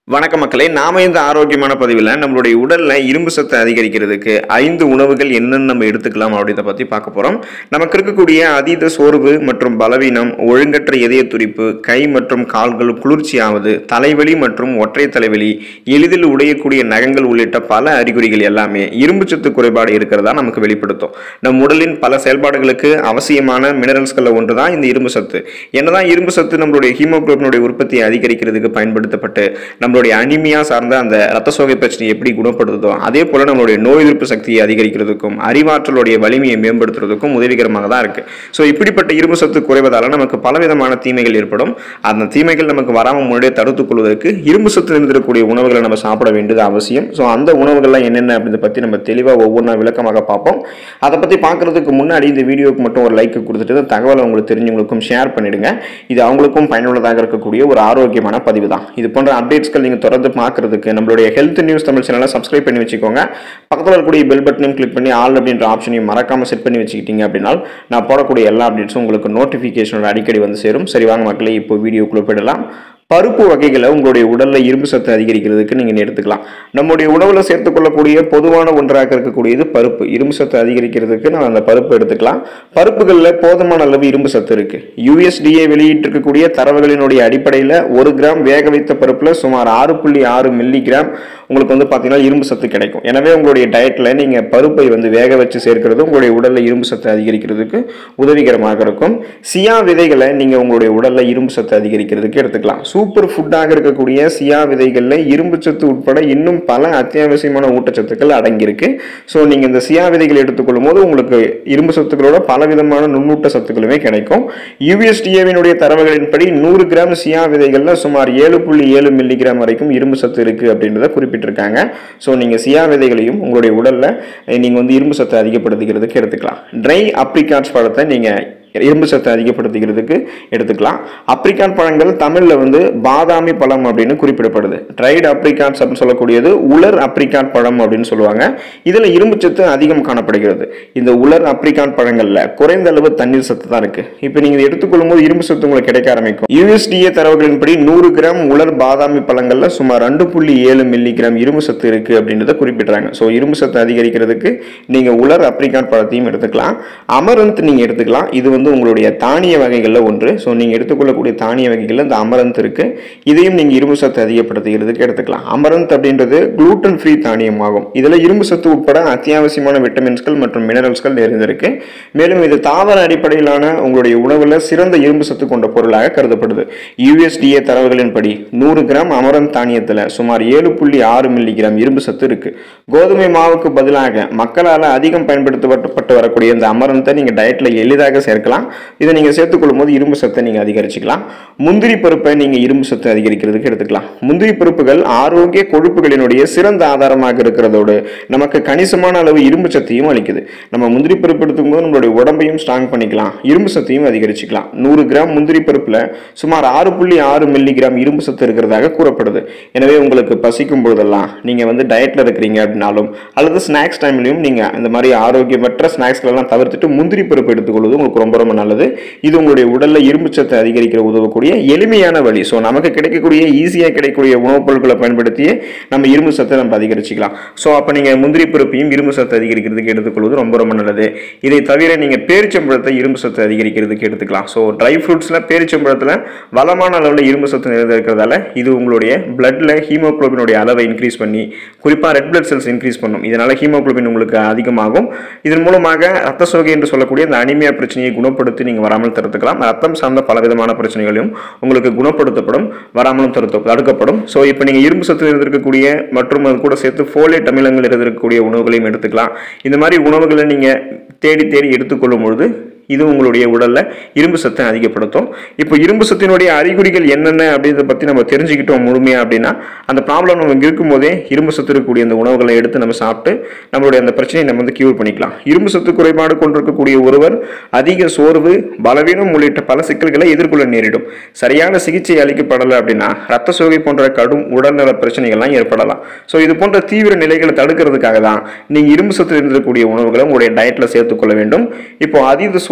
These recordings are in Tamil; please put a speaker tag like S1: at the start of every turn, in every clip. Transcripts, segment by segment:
S1: வணக்கம் மக்களே நாம இந்த ஆரோக்கியமான பதிவில் நம்மளுடைய உடல்ல இரும்பு சத்தை அதிகரிக்கிறதுக்கு ஐந்து உணவுகள் என்னென்ன நம்ம எடுத்துக்கலாம் அப்படின்றத பத்தி பார்க்க போறோம் நமக்கு இருக்கக்கூடிய அதீத சோர்வு மற்றும் பலவீனம் ஒழுங்கற்ற இதய துடிப்பு கை மற்றும் கால்கள் குளிர்ச்சியாவது தலைவலி மற்றும் ஒற்றை தலைவலி எளிதில் உடையக்கூடிய நகங்கள் உள்ளிட்ட பல அறிகுறிகள் எல்லாமே இரும்பு சத்து குறைபாடு இருக்கிறதா நமக்கு வெளிப்படுத்தும் நம் உடலின் பல செயல்பாடுகளுக்கு அவசியமான மினரல்ஸ்களில் ஒன்று தான் இந்த இரும்பு சத்து என்னதான் இரும்பு சத்து நம்மளுடைய ஹீமோகுளோபினுடைய உற்பத்தியை அதிகரிக்கிறதுக்கு பயன்படுத்தப்பட்டு நம்மளுடைய அனிமியா சார்ந்த அந்த ரத்த சோகை பிரச்சனையை எப்படி குணப்படுத்துதோ அதே போல நம்மளுடைய நோய் எதிர்ப்பு சக்தியை அதிகரிக்கிறதுக்கும் அறிவாற்றலுடைய வலிமையை மேம்படுத்துறதுக்கும் உதவிகரமாக தான் இருக்கு ஸோ இப்படிப்பட்ட இரும்பு சத்து குறைவதால நமக்கு பலவிதமான தீமைகள் ஏற்படும் அந்த தீமைகள் நமக்கு வராமல் முன்னாடியே தடுத்துக் கொள்வதற்கு இரும்பு சத்து இருந்திருக்கக்கூடிய உணவுகளை நம்ம சாப்பிட வேண்டியது அவசியம் ஸோ அந்த உணவுகள்லாம் என்னென்ன அப்படின்றத பற்றி நம்ம தெளிவாக ஒவ்வொன்றா விளக்கமாக பார்ப்போம் அதை பற்றி பார்க்கறதுக்கு முன்னாடி இந்த வீடியோக்கு மட்டும் ஒரு லைக் கொடுத்துட்டு இந்த தகவலை உங்களுக்கு தெரிஞ்சவங்களுக்கும் ஷேர் பண்ணிடுங்க இது அவங்களுக்கும் பயனுள்ளதாக இருக்கக்கூடிய ஒரு ஆரோக்கியமான பதிவு தான் இது போன்ற அப்டேட்ஸ்கள் நீங்கள் தொடர்ந்து பார்க்கறதுக்கு நம்மளுடைய ஹெல்த் நியூஸ் தமிழ் சேனலை சப்ஸ்கிரைப் பண்ணி வச்சுக்கோங்க பக்கத்தில் இருக்கக்கூடிய பெல் பட்டனையும் கிளிக் பண்ணி ஆல் அப்படின்ற ஆப்ஷனையும் மறக்காமல் செட் பண்ணி வச்சுக்கிட்டீங்க அப்படின்னா நான் போடக்கூடிய எல்லா அப்டேட்ஸும் உங்களுக்கு நோட்டிஃபிகேஷனோட அடிக்கடி வந்து சேரும் சரி வாங்க மக்களே இப்போ வீடியோக்குள்ளே போயிடலாம் பருப்பு வகைகளை உங்களுடைய உடலில் இரும்பு சத்து அதிகரிக்கிறதுக்கு நீங்கள் எடுத்துக்கலாம் நம்முடைய உணவில் சேர்த்துக்கொள்ளக்கூடிய பொதுவான ஒன்றாக இருக்கக்கூடியது பருப்பு இரும்பு சத்து அதிகரிக்கிறதுக்கு நம்ம அந்த பருப்பு எடுத்துக்கலாம் பருப்புகளில் போதுமான அளவு இரும்பு சத்து இருக்கு யூஎஸ்டிஏ வெளியிட்டிருக்கக்கூடிய தரவுகளினுடைய அடிப்படையில் ஒரு கிராம் வேக வைத்த பருப்பில் சுமார் ஆறு புள்ளி ஆறு மில்லி கிராம் உங்களுக்கு வந்து பார்த்தீங்கன்னா இரும்பு சத்து கிடைக்கும் எனவே உங்களுடைய டயட்டில் நீங்கள் பருப்பை வந்து வேக வச்சு சேர்க்கிறது உங்களுடைய உடலில் இரும்பு சத்து அதிகரிக்கிறதுக்கு உதவிகரமாக இருக்கும் சியா விதைகளை நீங்கள் உங்களுடைய உடலில் இரும்பு சத்து அதிகரிக்கிறதுக்கு எடுத்துக்கலாம் சூப்பர் ஃபுட்டாக இருக்கக்கூடிய சியா விதைகளில் இரும்பு சத்து உட்பட இன்னும் பல அத்தியாவசியமான ஊட்டச்சத்துக்கள் அடங்கியிருக்கு ஸோ நீங்கள் இந்த சியா விதைகள் எடுத்துக்கொள்ளும் போது உங்களுக்கு இரும்பு சத்துக்களோட பல விதமான நுண்ணூட்ட சத்துக்களுமே கிடைக்கும் யூஎஸ்டிஏவினுடைய தரவுகளின்படி நூறு கிராம் சியா விதைகளில் சுமார் ஏழு புள்ளி ஏழு மில்லிகிராம் வரைக்கும் இரும்பு சத்து இருக்குது அப்படின்றத குறிப்பிட்டிருக்காங்க ஸோ நீங்கள் சியா விதைகளையும் உங்களுடைய உடலில் நீங்கள் வந்து இரும்பு சத்தை அதிகப்படுத்திக்கிறதுக்கு எடுத்துக்கலாம் ட்ரை அப்ரிகாட்ஸ் பழத்தை நீங்கள் இரும்பு சத்தை அதிகப்படுத்திக்கிறதுக்கு எடுத்துக்கலாம் அப்ரிகாட் பழங்கள் தமிழில் வந்து பாதாமி பழம் அப்படின்னு குறிப்பிடப்படுது ட்ரைடு அப்ரிகாட்ஸ் அப்படின்னு சொல்லக்கூடியது உலர் அப்ரிகாட் பழம் அப்படின்னு சொல்லுவாங்க இதில் இரும்பு சத்து அதிகம் காணப்படுகிறது இந்த உலர் அப்ரிகாட் பழங்களில் குறைந்த அளவு தண்ணீர் சத்து தான் இருக்கு இப்போ நீங்கள் எடுத்துக்கொள்ளும் போது இரும்பு சத்து உங்களுக்கு கிடைக்க ஆரம்பிக்கும் யூஎஸ்டிஏ தரவுகளின்படி நூறு கிராம் உலர் பாதாமி பழங்களில் சுமார் ரெண்டு புள்ளி ஏழு மில்லி கிராம் இரும்பு சத்து இருக்கு அப்படின்றத குறிப்பிடுறாங்க ஸோ இரும்பு சத்து அதிகரிக்கிறதுக்கு நீங்கள் உலர் அப்ரிகாட் பழத்தையும் எடுத்துக்கலாம் அமரந்த் நீங்கள் எடுத்துக்கலாம் இது வந்து உங்களுடைய தானிய வகைகளில் ஒன்று ஸோ நீங்கள் எடுத்துக்கொள்ளக்கூடிய தானிய வகைகளில் இந்த அமரந்த் இருக்கு இதையும் நீங்கள் இரும்பு சத்து அதிகப்படுத்துகிறதுக்கு எடுத்துக்கலாம் அமரந்த் அப்படின்றது குளூட்டன் ஃப்ரீ தானியம் ஆகும் இதில் இரும்பு சத்து உட்பட அத்தியாவசியமான விட்டமின்ஸ்கள் மற்றும் மினரல்ஸ்கள் நிறைந்திருக்கு மேலும் இது தாவர அடிப்படையிலான உங்களுடைய உணவில் சிறந்த இரும்பு சத்து கொண்ட பொருளாக கருதப்படுது யூஎஸ்டிஏ தரவுகளின்படி நூறு கிராம் அமரந்த் தானியத்தில் சுமார் ஏழு புள்ளி ஆறு மில்லி கிராம் இரும்பு சத்து இருக்கு கோதுமை மாவுக்கு பதிலாக மக்களால் அதிகம் பயன்படுத்தப்பட்டு வரக்கூடிய இந்த அமரந்தை நீங்கள் டயட்டில் எளிதாக சேர்க்கலாம் இதை நீங்கள் சேர்த்துக்கொள்ளும் போது இரும்பு சத்தை நீங்கள் அதிகரிச்சுக்கலாம் முந்திரி பருப்பை நீங்கள் இரும்பு சத்து அதிகரிக்கிறதுக்கு எடுத்துக்கலாம் முந்திரி பருப்புகள் ஆரோக்கிய கொழுப்புகளினுடைய சிறந்த ஆதாரமாக இருக்கிறதோடு நமக்கு கணிசமான அளவு இரும்பு சத்தையும் அளிக்குது நம்ம முந்திரி பருப்பு எடுத்துக்கும் போது நம்மளுடைய உடம்பையும் ஸ்ட்ராங் பண்ணிக்கலாம் இரும்பு சத்தையும் அதிகரிச்சுக்கலாம் நூறு கிராம் முந்திரி பருப்பில் சுமார் ஆறு புள்ளி ஆறு மில்லி கிராம் இரும்பு சத்து இருக்கிறதாக கூறப்படுது எனவே உங்களுக்கு பசிக்கும் பொழுதெல்லாம் நீங்கள் வந்து டயட்டில் இருக்கிறீங்க அப்படின்னாலும் அல்லது ஸ்நாக்ஸ் டைம்லையும் நீங்கள் இந்த மாதிரி ஆரோக்கியமற்ற ஸ்நாக்ஸ்களெல்லாம் தவிர்த்துட்டு முந்திரி பருப்பு எடுத்துக்கொள்வது உங்களுக்கு ரொம்ப ரொம்ப நல்லது இது உங்களுடைய உடலில் இரும்பு சத்தை அதிகரிக்கிற உதவக்கூடிய எளிமையான வழி ஸோ நமக்கு கிடைக்கக்கூடிய ஈஸியாக கிடைக்கக்கூடிய உணவுப் பொருட்களை பயன்படுத்தியே நம்ம இரும்பு சத்தை நம்ம அதிகரிச்சுக்கலாம் ஸோ அப்போ நீங்கள் முந்திரி பருப்பையும் இரும்பு சத்தை அதிகரிக்கிறதுக்கு எடுத்துக்கொள்வது ரொம்ப ரொம்ப நல்லது இதை தவிர நீங்கள் பேரிச்சம்பழத்தை இரும்பு சத்தை அதிகரிக்கிறதுக்கு எடுத்துக்கலாம் ஸோ ட்ரை ஃப்ரூட்ஸில் பேரிச்சம்பழத்தில் வளமான அளவில் இரும்பு சத்து நிறைந்திருக்கிறதால இது உங்களுடைய பிளட்டில் ஹீமோக்ளோபினுடைய அளவை இன்க்ரீஸ் பண்ணி குறிப்பாக ரெட் பிளட் செல்ஸ் இன்க்ரீஸ் பண்ணும் இதனால் ஹீமோக்ளோபின் உங்களுக்கு அதிகமாகும் இதன் மூலமாக ரத்த சோகை என்று சொல்லக்கூடிய அந்த அனிமியா பிரச்சனையை குணப்படுத்தி நீங்கள் வராமல் தடுத்துக்கலாம் ரத்தம் சார்ந்த பலவிதமான பிரச்சனைகளையும் உங்களுக்கு குணப்படுத்தப்படும் வராமலும் தடுத்து தடுக்கப்படும் ஸோ இப்போ நீங்கள் இரும்பு சத்து இருந்திருக்கக்கூடிய மற்றும் அது கூட சேர்த்து ஃபோலேட் அமிலங்கள் இருந்திருக்கக்கூடிய உணவுகளையும் எடுத்துக்கலாம் இந்த மாதிரி உணவுகளை நீங்கள் தேடி தேடி எடுத்துக்கொள்ளும் பொழுது இது உங்களுடைய உடலில் இரும்பு சத்தை அதிகப்படுத்தும் இப்போ இரும்பு சத்தினுடைய அறிகுறிகள் என்னென்ன அப்படின்றத பற்றி நம்ம தெரிஞ்சுக்கிட்டோம் முழுமையாக அப்படின்னா அந்த ப்ராப்ளம் நமக்கு இருக்கும்போதே இரும்பு சத்து இருக்கக்கூடிய அந்த உணவுகளை எடுத்து நம்ம சாப்பிட்டு நம்மளுடைய அந்த பிரச்சனையை நம்ம வந்து கியூர் பண்ணிக்கலாம் இரும்பு சத்து குறைபாடு கொண்டிருக்கக்கூடிய ஒருவர் அதிக சோர்வு பலவீனம் உள்ளிட்ட பல சிக்கல்களை எதிர்கொள்ள நேரிடும் சரியான சிகிச்சை அளிக்கப்படலை அப்படின்னா ரத்த சோகை போன்ற கடும் உடல்நல பிரச்சனைகள்லாம் ஏற்படலாம் ஸோ இது போன்ற தீவிர நிலைகளை தடுக்கிறதுக்காக தான் நீங்கள் இரும்பு சத்து இருந்திருக்கக்கூடிய உணவுகளை உங்களுடைய டயட்டில் சேர்த்துக்கொள்ள வேண்டும் இப்போ அதீத சோர்வு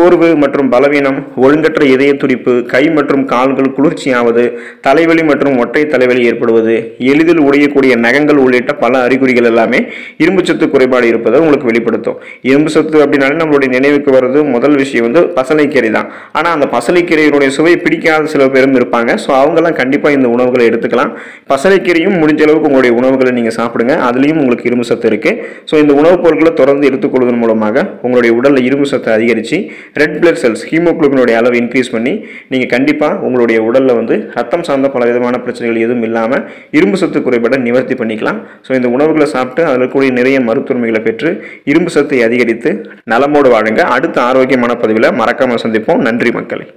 S1: சோர்வு மற்றும் பலவீனம் ஒழுங்கற்ற இதய துடிப்பு கை மற்றும் கால்கள் குளிர்ச்சியாவது தலைவலி மற்றும் ஒற்றை தலைவலி ஏற்படுவது எளிதில் உடையக்கூடிய நகங்கள் உள்ளிட்ட பல அறிகுறிகள் எல்லாமே இரும்பு சத்து குறைபாடு இருப்பதை உங்களுக்கு வெளிப்படுத்தும் இரும்பு சத்து அப்படின்னாலே நம்மளுடைய நினைவுக்கு வர்றது முதல் விஷயம் வந்து பசலைக்கீரை தான் ஆனால் அந்த பசலைக்கீரையினுடைய சுவை பிடிக்காத சில பேரும் இருப்பாங்க ஸோ அவங்கெல்லாம் கண்டிப்பாக இந்த உணவுகளை எடுத்துக்கலாம் பசலைக்கீரையும் முடிஞ்ச அளவுக்கு உங்களுடைய உணவுகளை நீங்கள் சாப்பிடுங்க அதுலேயும் உங்களுக்கு இரும்பு சத்து இருக்குது ஸோ இந்த உணவுப் பொருட்களை தொடர்ந்து எடுத்துக்கொள்வதன் மூலமாக உங்களுடைய உடலில் இரும்பு சத்தை அதிகரித்து ரெட் பிளட் செல்ஸ் ஹீமோகுளோபினுடைய அளவை இன்க்ரீஸ் பண்ணி நீங்கள் கண்டிப்பாக உங்களுடைய உடலில் வந்து ரத்தம் சார்ந்த பல விதமான பிரச்சனைகள் எதுவும் இல்லாமல் இரும்பு சத்து குறைபாடை நிவர்த்தி பண்ணிக்கலாம் ஸோ இந்த உணவுகளை சாப்பிட்டு அதில் இருக்கக்கூடிய நிறைய மருத்துவமைகளை பெற்று இரும்பு சத்தை அதிகரித்து நலமோடு வாழுங்க அடுத்த ஆரோக்கியமான பதிவில் மறக்காமல் சந்திப்போம் நன்றி மக்களை